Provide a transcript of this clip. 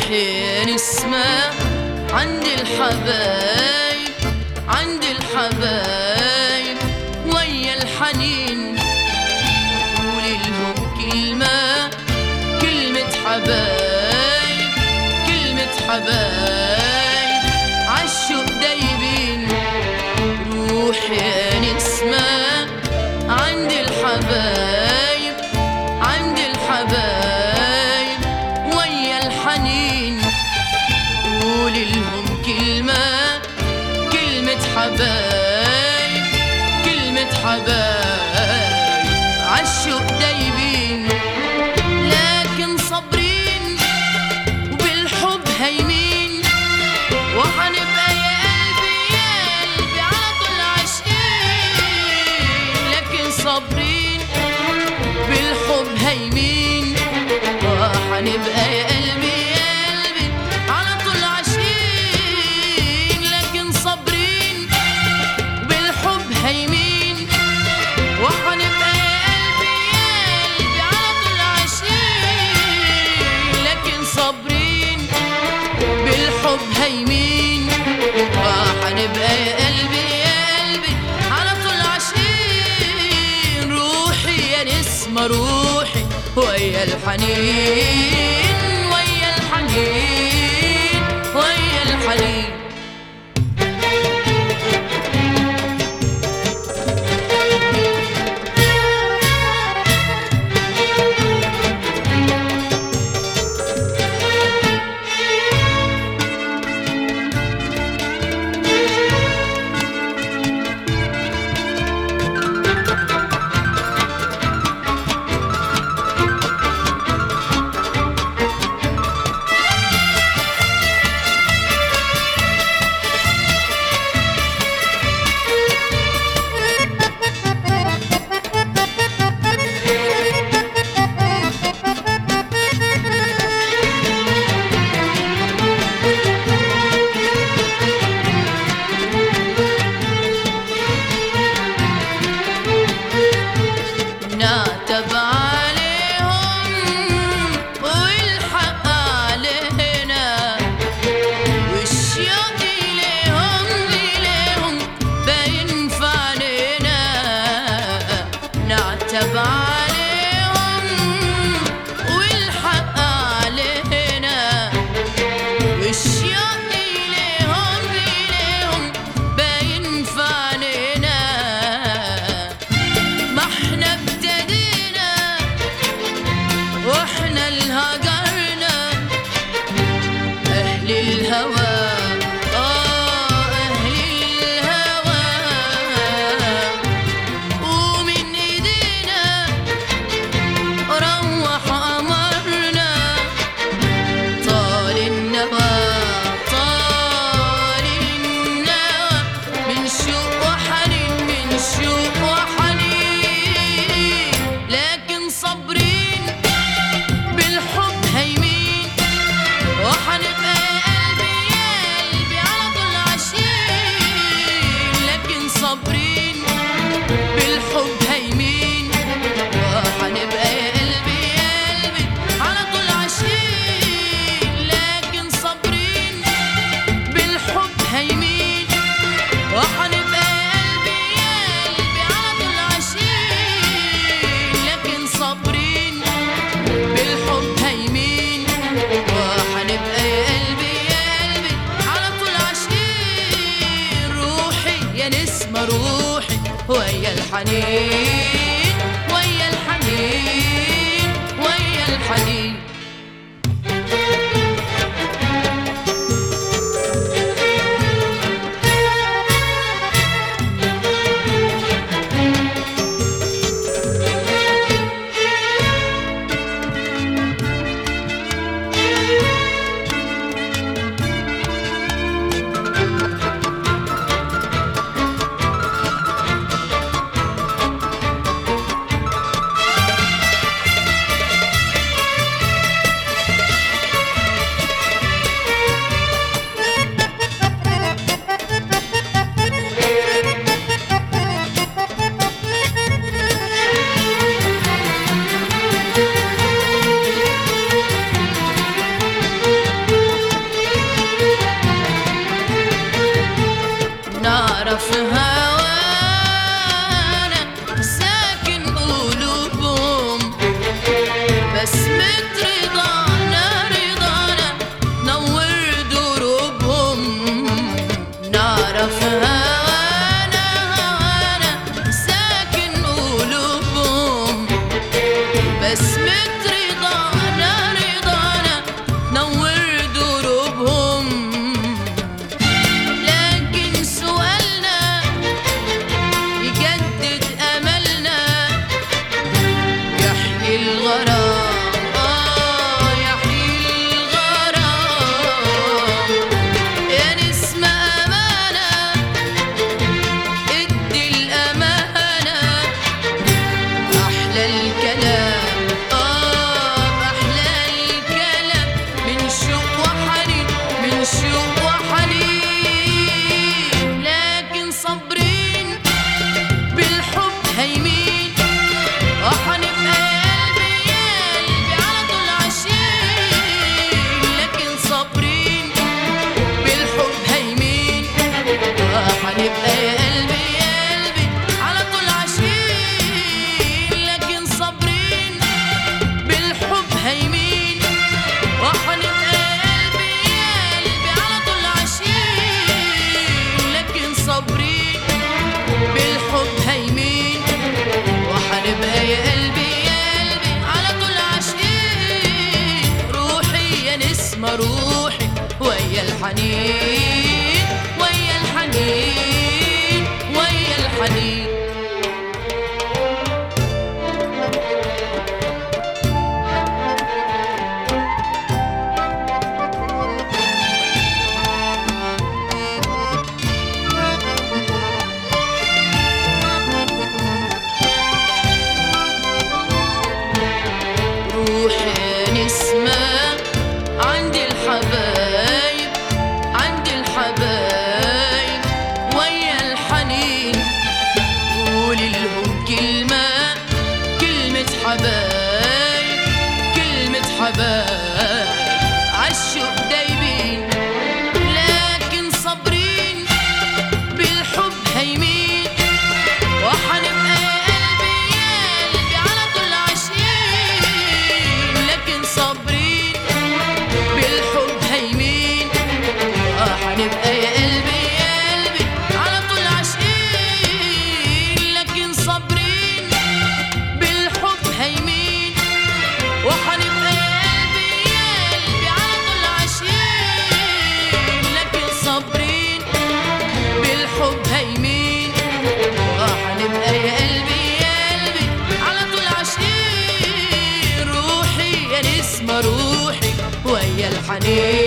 روحي نسمة عند الحبايب عند الحبايب ويا الحنين قولي لهم كلمة كلمة حبايب كلمة حبايب عالشوق دايبين روحي نسمة عند الحبايب عند الحبايب ويا الحنين قولي لهم كلمة كلمة حبايب كلمة حبايب عالشوق دايبين لكن صابرين وبالحب هايمين وحنبقى يا قلبي يا قلبي على طول عاشقين لكن صابرين بالحب هايمين وحنبقى يا قلبي يا قلبي على طول عاشقين لكن صابرين بالحب هايمين وحنبقى يا قلبي يا قلبي على طول عاشقين لكن صابرين بالحب هايمين وحنبقى يا قلبي يا قلبي على طول عاشقين روحي يا نسمة روحي ويا الحنين ويا الحنين ويا الحنين نعتب عليهم والحق علينا والشوق إليهم إليهم باين في علينا نعتب عليهم والحق علينا والشوق إليهم إليهم باين في علينا ما احنا ابتدينا واحنا الهجرنا اهل الهوى اه اهل الهوى ومن ايدينا روح امرنا طال النوى طال النوى من شوق وحنين من شوق وحنين لكن صابرين بالحب هايمين وحنبقى يا قلبي يا قلبي على طول عاشقين لكن صابرين بالحب هايمين وحنبقى يا قلبي يا قلبي على طول عاشقين لكن صابرين بالحب هايمين وحنبقى يا قلبي يا قلبي على طول عاشقين لكن صابرين بالحب هايمين وحنبقى يا قلبي يا قلبي على طول عاشقين روحي يا نسمة روحي ويا الحنين ويا الحنين ويا الحنين بسمة رضانا رضانا نور دروبهم نعرف هوانا هوانا ساكن قلوبهم بسمة رضانا رضانا نور دروبهم لكن سؤالنا يجدد أملنا يحيي الغرام آه يحيي الغرام يا نسمة أمانة ادي الأمانة أحلى الكلام آه أحلى الكلام من شوق وحنين من شوق وحنين لكن صابرين بالحب هيمين وحنبقى قلبي قلبي على طول عايشين لكن صابرين بالحب هيمين وحنبقى يا قلبي قلبي على طول عايشين لكن صابرين بالحب هيمين وحنبقى قلبي قلبي على طول عايشين لكن صابرين بالحب هيمين وحنبقى يا قلبي يا قلبي على طول عاشقين روحي يا نسمة روحي ويا الحنين ويا الحنين ويا الحنين روحي نسمة عند الحبايب عند الحبايب ويا الحنين قولي لهم كلمة كلمة حبايب كلمة حبايب عالشوق دايبين لكن صابرين بالحب هيمين وحنبقى يا قلبي يا قلبي على طول عاشقين لكن صابرين بالحب هيمين وحنبقى يا قلبي يا قلبي على طول عاشقين لكن صابرين بالحب هيمين وحنبقى يا قلبي يا قلبي على طول عاشقين لكن صابرين بالحب هيمين وحنبقى يا قلبي يا قلبي على طول عاشقين روحي يا نسمة روحي ويا الحنين